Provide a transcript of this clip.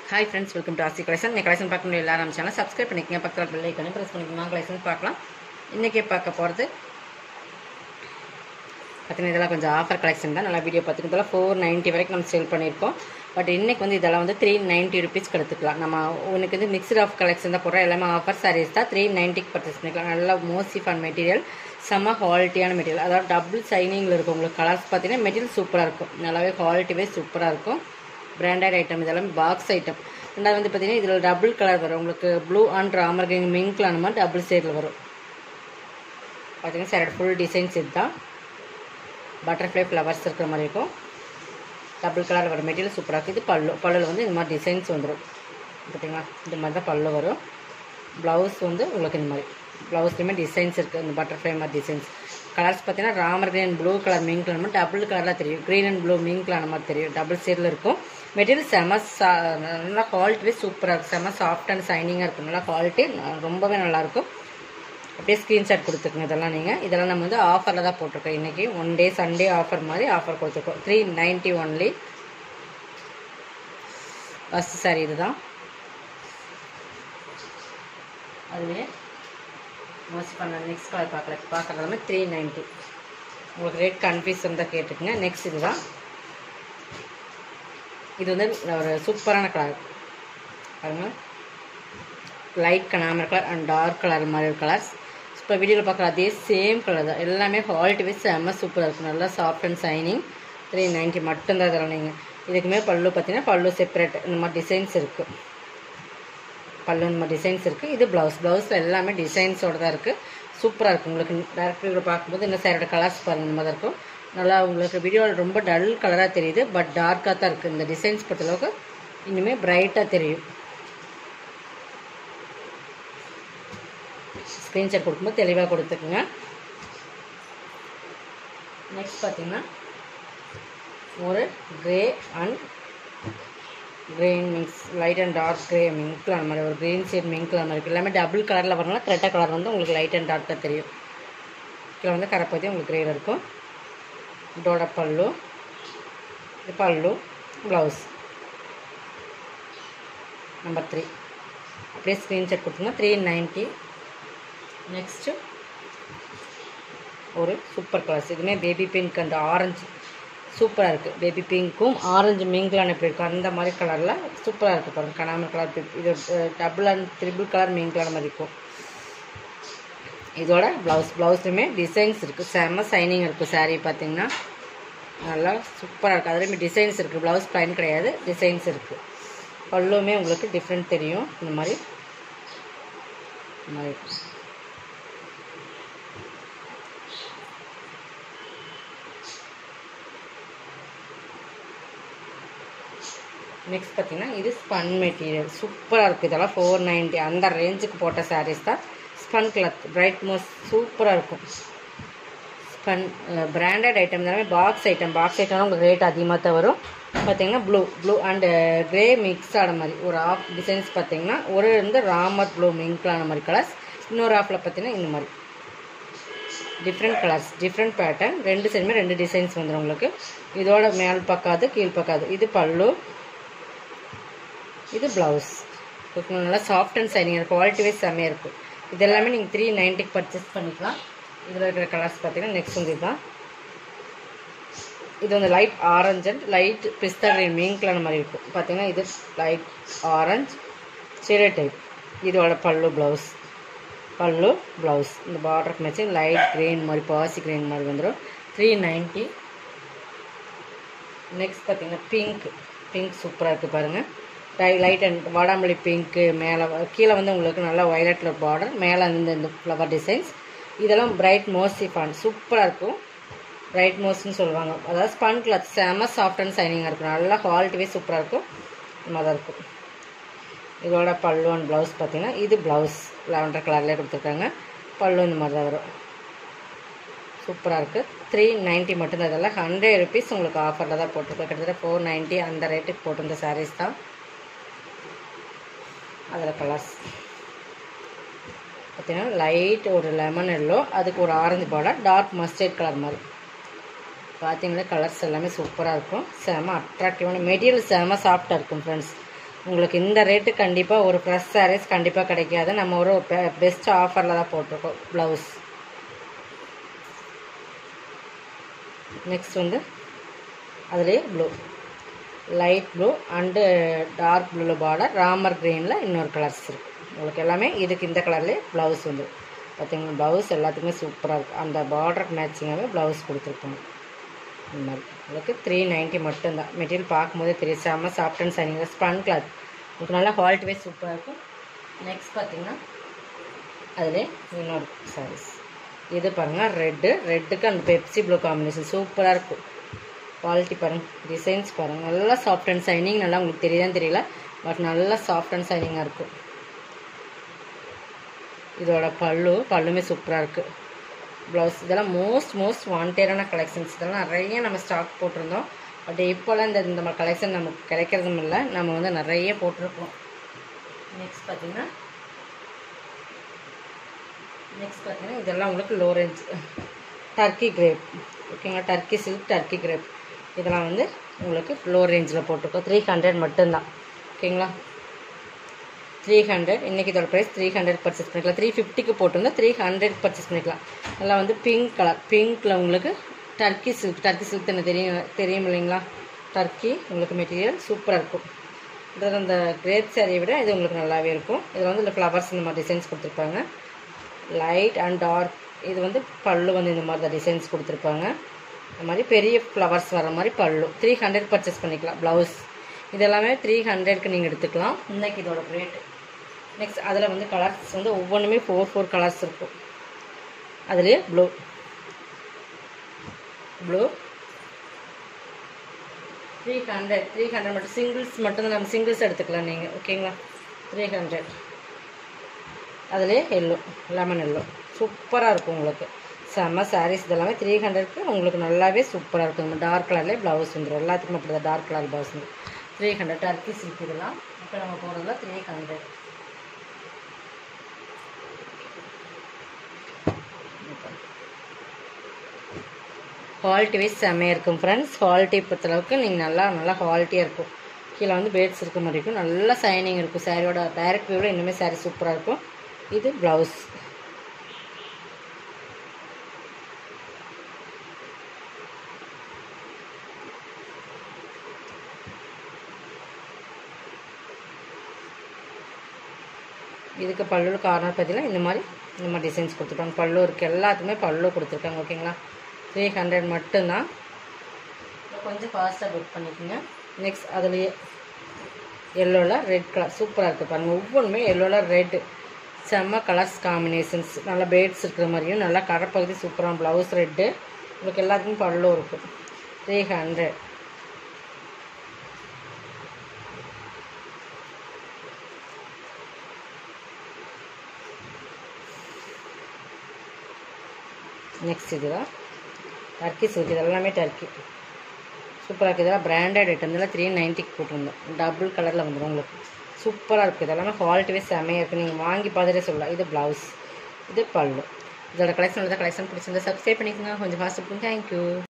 hi friends welcome to Aasi collection இந்த collection பார்க்க முடியும் எல்லாரும் சேனல் சப்ஸ்கிரைப் பண்ணிக்கங்க பக்கத்தில் பெல் ஐக்கனை ப்ரெஸ் பண்ணிக்கோங்க கலெக்ஷன் பார்க்கலாம் இன்றைக்கே பார்க்க போகிறது பார்த்தீங்கன்னா இதெல்லாம் கொஞ்சம் ஆஃபர் கலெக்ஷன் தான் நல்லா வீடியோ பார்த்துக்கு இதெல்லாம் ஃபோர் நைன்ட்டி வரைக்கும் நம்ம சேல் பண்ணியிருக்கோம் பட் இன்றைக்கி வந்து இதெல்லாம் வந்து த்ரீ நைன்ட்டி ருபீஸ்க்கு எடுத்துக்கலாம் நம்ம உனக்கு வந்து மிக்ஸ்ட் ஆஃப் கலெக்ஷன் தான் போடுறோம் எல்லாமே ஆஃபர் சாரீஸ் தான் த்ரீ நைன்ட்டிக்கு பர்ச்சேஸ் பண்ணிக்கலாம் நல்லா மோஸ்ட் ஃபன் மெட்டீரியல் செம்ம குவாலிட்டியான மெட்டீரியல் அதாவது டபுள் சைனிங்கில் இருக்கும் உங்களுக்கு கலர்ஸ் பார்த்தீங்கன்னா மெட்டீரியல் சூப்பராக இருக்கும் நல்லாவே குவாலிட்டிவே சூப்பராக இருக்கும் பிராண்டட் ஐட்டம் இதெல்லாம் பாக்ஸ் ஐட்டம் ரெண்டாவது வந்து பார்த்தீங்கன்னா இதில் டபுள் கலர் வரும் உங்களுக்கு ப்ளூ அண்ட் ராமர் கிரீன் மிங்க்ல அந்த மாதிரி டபுள் ஷேடில் வரும் பார்த்தீங்கன்னா சார் ஃபுல் டிசைன்ஸ் இதுதான் பட்டர்ஃப்ளை ஃப்ளவர்ஸ் இருக்கிற மாதிரி இருக்கும் டபுள் கலர் வர மெட்டீரியல் சூப்பராக இருக்குது இது பல்லு பல்லுல வந்து இந்த மாதிரி டிசைன்ஸ் வந்துடும் பார்த்தீங்களா இந்த மாதிரி தான் பல்லு வரும் ப்ளவுஸ் வந்து உங்களுக்கு இந்த மாதிரி ப்ளவுஸ்லேயுமே டிசைன்ஸ் இருக்குது இந்த பட்டர்ஃப்ளை மாதிரி டிசைன்ஸ் கலர்ஸ் பார்த்தீங்கன்னா Ramar green blue colour mink colour மாதிரி டபுள் கலரில் தெரியும் green and blue mink colour மாதிரி தெரியும் டபுள் ஷேடில் இருக்கும் மெட்டீரியல் செம சா நல்லா குவாலிட்டி சூப்பராக இருக்கும் செம சாஃப்ட் அண்ட் சைனிங்காக இருக்கும் நல்லா குவாலிட்டி ரொம்பவே நல்லாயிருக்கும் அப்படியே ஸ்க்ரீன்ஷாட் கொடுத்துருக்குங்க இதெல்லாம் நீங்கள் இதெல்லாம் நம்ம வந்து ஆஃபரில் தான் போட்டிருக்கோம் இன்றைக்கி ஒன் டே சண்டே ஆஃபர் மாதிரி ஆஃபர் கொடுத்துருக்கோம் three ninety only first sari இதுதான் அதுலேயே மோஸ்ட் பண்ண நெக்ஸ்ட் கலர் பார்க்கல பார்க்குறது எல்லாமே த்ரீ நைன்ட்டி உங்களுக்கு ரேட் கன்ஃபியூஸ் இருந்தால் கேட்டுக்குங்க நெக்ஸ்ட் இதுதான் இது வந்து ஒரு சூப்பரான கலர் பாருங்க லைட் கனாமர் கலர் அண்ட் டார்க் கலர் மாதிரி கலர்ஸ் இப்போ வீடியோவில் பார்க்குற அதே சேம் கலர் தான் எல்லாமே குவாலிட்டி வைஸ் செம்ம சூப்பராக இருக்கும் நல்லா soft and shining three ninety மட்டும்தான் இதெல்லாம் நீங்கள் இதுக்குமே பல்லு பார்த்தீங்கன்னா பல்லு செப்பரேட் இந்த மாதிரி டிசைன்ஸ் இருக்குது பல்லு இந்த மாதிரி டிசைன்ஸ் இருக்குது இது ப்ளவுஸ் ப்ளவுஸில் எல்லாமே டிசைன்ஸோடு தான் இருக்குது சூப்பராக இருக்கும் உங்களுக்கு டேரக்ட் வீடியோ பார்க்கும்போது இந்த சைடோட கலர்ஸ் பாருங்கள் இந்த மாதிரி இருக்கும் நல்லா உங்களுக்கு வீடியோவில் ரொம்ப டல் கலராக தெரியுது பட் டார்க்காக தான் இருக்குது இந்த டிசைன்ஸ் பொறுத்தளவுக்கு இன்னுமே பிரைட்டாக தெரியும் ஸ்க்ரீன்ஷாட் கொடுக்கும்போது தெளிவாக கொடுத்துக்குங்க நெக்ஸ்ட் பார்த்தீங்கன்னா ஒரு grey and green mix light and dark grey மிங்க்ல அந்த மாதிரி ஒரு க்ரீன் ஷேட் மிங்க்ல அந்த மாதிரி எல்லாமே டபுள் கலரில் வரனால கரெக்டாக கலர் வந்து உங்களுக்கு லைட் அண்ட் டார்க்காக தெரியும் கீழே வந்து கரைப்பதி உங்களுக்கு க்ரேயில் இருக்கும் இதோட பல்லு இது பல்லு ப்ளவுஸ் நம்பர் த்ரீ அப்படியே ஸ்க்ரீன்ஷாட் கொடுத்துங்க த்ரீ நைன்ட்டி நெக்ஸ்ட்டு ஒரு சூப்பர் கலர்ஸ் இதுவுமே பேபி பிங்க் அண்ட் ஆரஞ்சு சூப்பராக இருக்குது பேபி பிங்க்கும் ஆரஞ்சு மிங்க்லான் எப்படி இருக்கும் அந்த மாதிரி கலரில் சூப்பராக இருக்குது பாருங்கள் கனாமல் கலர் இது டபுள் அண்ட் த்ரிபிள் கலர் மிங்க்லான மாதிரி இருக்கும் இதோட ப்ளவுஸ் ப்ளவுஸ்லையுமே டிசைன்ஸ் இருக்குது செம்ம சைனிங் இருக்குது சாரீ பார்த்தீங்கன்னா நல்லா சூப்பராக இருக்குது அதுலேயுமே டிசைன்ஸ் இருக்குது ப்ளவுஸ் ப்ளைன் கிடையாது டிசைன்ஸ் இருக்குது பல்லுமே உங்களுக்கு டிஃப்ரெண்ட் தெரியும் இந்த மாதிரி இந்த மாதிரி நெக்ஸ்ட் பார்த்தீங்கன்னா இது ஸ்பன் மெட்டீரியல் சூப்பராக இருக்குது இதெல்லாம் ஃபோர் நைன்ட்டி அந்த ரேஞ்சுக்கு போட்ட சாரீஸ் தான் ஸ்பன் கிளாத் பிரைட் மோஸ் சூப்பராக இருக்கும் ஸ்பன் பிராண்டட் ஐட்டம் எல்லாமே பாக்ஸ் ஐட்டம் பாக்ஸ் ஐட்டம்னா உங்களுக்கு ரேட் அதிகமாக தான் வரும் பார்த்தீங்கன்னா blue blue and grey mix ஆன மாதிரி ஒரு ஆஃப் டிசைன்ஸ் பார்த்தீங்கன்னா ஒரு வந்து ராமர் ப்ளூ மிங்க்லான மாதிரி கலர்ஸ் இன்னொரு ஆஃபில் பார்த்தீங்கன்னா இந்த மாதிரி டிஃப்ரெண்ட் கலர்ஸ் டிஃப்ரெண்ட் பேட்டர்ன் ரெண்டு சைடுமே ரெண்டு டிசைன்ஸ் வந்துடும் உங்களுக்கு இதோட மேல் பக்காது கீழ் பக்காது இது பல்லு இது ப்ளவுஸ் நல்லா soft and shining quality wise செம்மையாக இருக்கும் இது எல்லாமே நீங்கள் த்ரீ நைன்ட்டிக்கு பர்ச்சேஸ் பண்ணிக்கலாம் இதில் இருக்கிற கலர்ஸ் பார்த்தீங்கன்னா நெக்ஸ்ட் வந்து இதுதான் இது வந்து லைட் ஆரஞ்ச் அண்ட் லைட் பிஸ்தா கிரீன் மீன்கலான மாதிரி இருக்கும் பார்த்தீங்கன்னா இது லைட் ஆரஞ்ச் சிரே டைப் இதோட பல்லு ப்ளவுஸ் பல்லு ப்ளவுஸ் இந்த பார்டருக்கு மேட்சிங் லைட் க்ரீன் மாதிரி பாசி க்ரீன் மாதிரி வந்துடும் த்ரீ நைன்ட்டி நெக்ஸ்ட் பார்த்தீங்கன்னா பிங்க் பிங்க் சூப்பராக இருக்குது பாருங்கள் டை லைட் அண்ட் வாடாமல்லி பிங்க்கு மேலே கீழே வந்து உங்களுக்கு நல்லா வயலட்டில் பார்டர் மேலே இந்த இந்த ஃப்ளவர் டிசைன்ஸ் இதெல்லாம் பிரைட் மோஸ்டி ஃபான் சூப்பராக இருக்கும் பிரைட் மோஸ்ட்னு சொல்லுவாங்க அதாவது ஸ்பன் கிளாத் செம சாஃப்ட் அண்ட் சைனிங்காக இருக்கும் நல்லா குவாலிட்டிவே சூப்பராக இருக்கும் இந்த மாதிரி தான் இருக்கும் இதோட பல்லு அண்ட் ப்ளவுஸ் பார்த்தீங்கன்னா இது ப்ளவுஸ் லெவண்டர் கலர்லேயே கொடுத்துருக்காங்க பல்லு இந்த மாதிரி தான் வரும் சூப்பராக இருக்குது த்ரீ நைன்ட்டி மட்டும்தான் இதெல்லாம் ஹண்ட்ரட் ருபீஸ் உங்களுக்கு ஆஃபரில் தான் போட்டிருக்கோம் கிட்டத்தட்ட ஃபோர் நைன்ட்டி அந்த ரேட்டுக்கு போட்டிருந்த சாரீஸ் தான் அதில் கலர்ஸ் பார்த்தீங்கன்னா லைட் ஒரு லெமன் எல்லோ அதுக்கு ஒரு orange border dark mustard colour மாதிரி பார்த்தீங்கன்னா கலர்ஸ் எல்லாமே சூப்பராக இருக்கும் செம அட்ராக்டிவான மெட்டீரியல் செம சாஃப்டாக இருக்கும் ஃப்ரெண்ட்ஸ் உங்களுக்கு இந்த ரேட்டு கண்டிப்பாக ஒரு ஃப்ரெஷ் சாரீஸ் கண்டிப்பாக கிடைக்காது நம்ம ஒரு பெஸ்ட் ஆஃபரில் தான் போட்டிருக்கோம் ப்ளவுஸ் நெக்ஸ்ட் வந்து அதுலேயே blue light blue and dark blue border ராமர் க்ரீனில் இன்னொரு கலர்ஸ் இருக்குது உங்களுக்கு எல்லாமே இதுக்கு இந்த கலர்லேயே ப்ளவுஸ் வந்து பார்த்தீங்கன்னா ப்ளவுஸ் எல்லாத்துக்குமே சூப்பராக இருக்குது அந்த பார்டருக்கு மேட்சிங்காகவே ப்ளவுஸ் கொடுத்துருப்பாங்க இந்த மாதிரி உங்களுக்கு த்ரீ நைன்ட்டி மட்டும்தான் மெட்டீரியல் பார்க்கும்போதே தெரியும் செம்ம soft and shining spun cloth உங்களுக்கு நல்லா குவாலிட்டி வைஸ் சூப்பராக இருக்கும் நெக்ஸ்ட் பார்த்தீங்கன்னா அதிலே இன்னொரு சாரீஸ் இது பாருங்கள் ரெட்டு ரெட்டுக்கு அந்த பெப்சி ப்ளூ காம்பினேஷன் சூப்பராக இருக்கும் குவாலிட்டி பாருங்கள் டிசைன்ஸ் பாருங்கள் நல்லா சாஃப்ட் அண்ட் சைனிங் நல்லா உங்களுக்கு தெரியுதான்னு தெரியல பட் நல்லா சாஃப்ட் அண்ட் சைனிங்காக இருக்கும் இதோட பல்லு பல்லுமே சூப்பராக இருக்குது ப்ளவுஸ் இதெல்லாம் மோஸ்ட் மோஸ்ட் வாண்டடான கலெக்ஷன்ஸ் இதெல்லாம் நிறைய நம்ம ஸ்டாக் போட்டிருந்தோம் பட் இப்போல்லாம் இந்த இந்த மாதிரி கலெக்ஷன் நமக்கு கிடைக்கிறதும் இல்லை நம்ம வந்து நிறைய போட்டிருக்கோம் நெக்ஸ்ட் பார்த்தீங்கன்னா நெக்ஸ்ட் பார்த்தீங்கன்னா இதெல்லாம் உங்களுக்கு லோ ரேஞ்ச் டர்க்கி கிரேப் ஓகேங்களா டர்க்கி சில்க் டர்க்கி கிரேப் இதெல்லாம் வந்து உங்களுக்கு லோ ரேஞ்சில் போட்டிருக்கோம் த்ரீ ஹண்ட்ரட் மட்டும்தான் ஓகேங்களா த்ரீ ஹண்ட்ரட் இன்றைக்கி இதோட ப்ரைஸ் த்ரீ ஹண்ட்ரட் பர்ச்சேஸ் பண்ணிக்கலாம் த்ரீ ஃபிஃப்டிக்கு போட்டிருந்தா த்ரீ ஹண்ட்ரட் பர்ச்சேஸ் பண்ணிக்கலாம் இதெல்லாம் வந்து பிங்க் கலர் பிங்க்கில் உங்களுக்கு டர்க்கி சில்க் டர்க்கி சில்க் தானே தெரியும் தெரியும் இல்லைங்களா டர்க்கி உங்களுக்கு மெட்டீரியல் சூப்பராக இருக்கும் இதில் அந்த கிரேப் சாரியை விட இது உங்களுக்கு நல்லாவே இருக்கும் இதில் வந்து இந்த ஃப்ளவர்ஸ் இந்த மாதிரி டிசைன்ஸ் கொடுத்துருப்பாங்க லைட் அண்ட் டார்க் இது வந்து பல்லு வந்து இந்த மாதிரி தான் டிசைன்ஸ் கொடுத்துருப்பாங்க இந்த மாதிரி பெரிய ஃப்ளவர்ஸ் வர மாதிரி பல்லு த்ரீ ஹண்ட்ரட் பர்ச்சேஸ் பண்ணிக்கலாம் ப்ளவுஸ் இதெல்லாமே த்ரீ ஹண்ட்ரட்க்கு நீங்கள் எடுத்துக்கலாம் இன்னைக்கு இதோட ரேட்டு நெக்ஸ்ட் அதில் வந்து கலர்ஸ் வந்து ஒவ்வொன்றுமே ஃபோர் ஃபோர் கலர்ஸ் இருக்கும் அதுலேயே blue blue three hundred three hundred மட்டும் சிங்கிள்ஸ் மட்டும்தான் நம்ம சிங்கிள்ஸ் எடுத்துக்கலாம் நீங்கள் ஓகேங்களா த்ரீ ஹண்ட்ரட் அதுலேயே எல்லோ லெமன் எல்லோ சூப்பராக இருக்கும் உங்களுக்கு செம்ம சாரீஸ் இதெல்லாமே த்ரீ ஹண்ட்ரட்க்கு உங்களுக்கு நல்லாவே சூப்பராக இருக்கும் டார்க் கலர்லேயே ப்ளவுஸ் வந்துடும் எல்லாத்துக்கும் அப்படி தான் டார்க் கலர் ப்ளவுஸ் வந்துடும் த்ரீ ஹண்ட்ரட் டர்க்கி சில்க் இதெல்லாம் இப்போ நம்ம போகிறதுல த்ரீ ஹண்ட்ரட் குவாலிட்டி வைஸ் செம்மையாக இருக்கும் ஃப்ரெண்ட்ஸ் குவாலிட்டி பொறுத்தளவுக்கு நீங்கள் நல்லா நல்லா குவாலிட்டியாக இருக்கும் கீழே வந்து பேட்ஸ் இருக்க மாதிரி இருக்கும் நல்லா சைனிங் இருக்கும் சாரியோட டைரக்ட் வியூவில் இன்னுமே சாரீ சூப்பராக இருக்கும் இது ப்ளவுஸ் இதுக்கு பல்லு கார்னர் பார்த்தீங்கன்னா இந்த மாதிரி இந்த மாதிரி டிசைன்ஸ் கொடுத்துருப்பாங்க பல்லு இருக்குது எல்லாத்துக்குமே பல்லு கொடுத்துருக்காங்க ஓகேங்களா த்ரீ ஹண்ட்ரட் மட்டும்தான் கொஞ்சம் ஃபாஸ்ட்டாக புக் பண்ணிக்கோங்க நெக்ஸ்ட் அதுலேயே எல்லோவில் ரெட் கலர் சூப்பராக இருக்குது பாருங்கள் ஒவ்வொன்றுமே எல்லோவில் ரெட்டு செம்ம கலர்ஸ் காம்பினேஷன்ஸ் நல்லா பேட்ஸ் இருக்கிற மாதிரியும் நல்லா கடப்பகுதி சூப்பராக ப்ளவுஸ் ரெட்டு உங்களுக்கு எல்லாத்துக்கும் பல்லும் இருக்கும் த்ரீ ஹண்ட்ரட் நெக்ஸ்ட் இதுதான் டர்க்கி சில்க் இது எல்லாமே டர்க்கி சூப்பராக இருக்குது இதெல்லாம் பிராண்டட் ஐட்டம் இதெல்லாம் த்ரீ நைன்ட்டிக்கு போட்டிருந்தோம் டபுள் கலரில் வந்துடும் உங்களுக்கு சூப்பராக இருக்குது இதெல்லாமே குவாலிட்டிவே செம்மையாக இருக்குது நீங்கள் வாங்கி பார்த்துட்டே சொல்லலாம் இது ப்ளவுஸ் இது பல்லு இதோட கலெக்ஷன் தான் கலெக்ஷன் பிடிச்சிருந்தா சப்ஸ்கிரைப் பண்ணிக்கோங்க கொஞ்சம் ஃபாஸ்ட் தேங்க்யூ